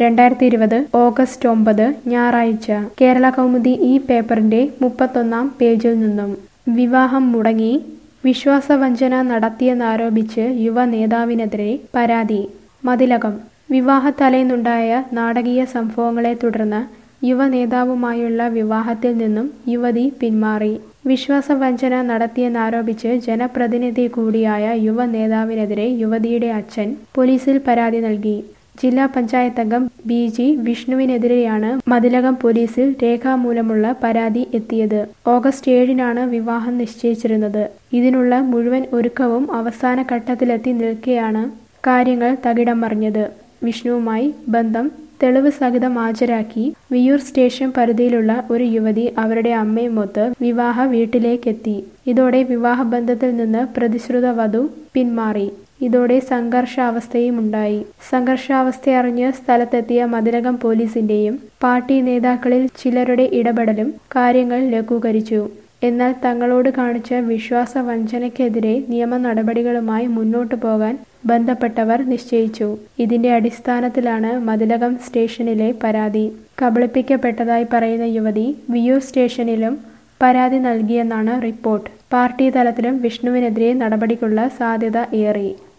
രണ്ടായിരത്തി ഇരുപത് ഓഗസ്റ്റ് ഒമ്പത് ഞായറാഴ്ച കേരള കൗമുദി ഈ പേപ്പറിന്റെ മുപ്പത്തൊന്നാം പേജിൽ നിന്നും വിവാഹം മുടങ്ങി വിശ്വാസവഞ്ചന നടത്തിയെന്നാരോപിച്ച് യുവ നേതാവിനെതിരെ പരാതി മതിലകം വിവാഹത്തലേന്നുണ്ടായ നാടകീയ സംഭവങ്ങളെ തുടർന്ന് യുവ നേതാവുമായുള്ള വിവാഹത്തിൽ നിന്നും യുവതി പിന്മാറി വിശ്വാസവഞ്ചന നടത്തിയെന്നാരോപിച്ച് ജനപ്രതിനിധി കൂടിയായ യുവ നേതാവിനെതിരെ യുവതിയുടെ അച്ഛൻ പോലീസിൽ പരാതി നൽകി ജില്ലാ പഞ്ചായത്ത് അംഗം ബി ജി വിഷ്ണുവിനെതിരെയാണ് മതിലകം പോലീസിൽ രേഖാമൂലമുള്ള പരാതി എത്തിയത് ഓഗസ്റ്റ് ഏഴിനാണ് വിവാഹം നിശ്ചയിച്ചിരുന്നത് ഇതിനുള്ള മുഴുവൻ ഒരുക്കവും അവസാന ഘട്ടത്തിലെത്തി നിൽക്കെയാണ് കാര്യങ്ങൾ തകിടം മറിഞ്ഞത് വിഷ്ണുവുമായി ബന്ധം തെളിവ് സഹിതം ഹാജരാക്കി വിയൂർ സ്റ്റേഷൻ പരിധിയിലുള്ള ഒരു യുവതി അവരുടെ അമ്മയുമൊത്ത് വിവാഹ വീട്ടിലേക്കെത്തി ഇതോടെ വിവാഹബന്ധത്തിൽ നിന്ന് പ്രതിശ്രുത വധു പിന്മാറി ഇതോടെ സംഘർഷാവസ്ഥയും ഉണ്ടായി സംഘർഷാവസ്ഥയറിഞ്ഞ് സ്ഥലത്തെത്തിയ മതിലകം പോലീസിന്റെയും പാർട്ടി നേതാക്കളിൽ ചിലരുടെ ഇടപെടലും കാര്യങ്ങൾ ലഘൂകരിച്ചു എന്നാൽ തങ്ങളോട് കാണിച്ച വിശ്വാസ വഞ്ചനയ്ക്കെതിരെ നിയമ നടപടികളുമായി മുന്നോട്ടു പോകാൻ ബന്ധപ്പെട്ടവർ നിശ്ചയിച്ചു ഇതിന്റെ അടിസ്ഥാനത്തിലാണ് മതിലകം സ്റ്റേഷനിലെ പരാതി കബളിപ്പിക്കപ്പെട്ടതായി പറയുന്ന യുവതി വിയൂർ സ്റ്റേഷനിലും പരാതി നൽകിയെന്നാണ് റിപ്പോർട്ട് പാർട്ടി തലത്തിലും വിഷ്ണുവിനെതിരെ നടപടിക്കുള്ള സാധ്യത ഏറി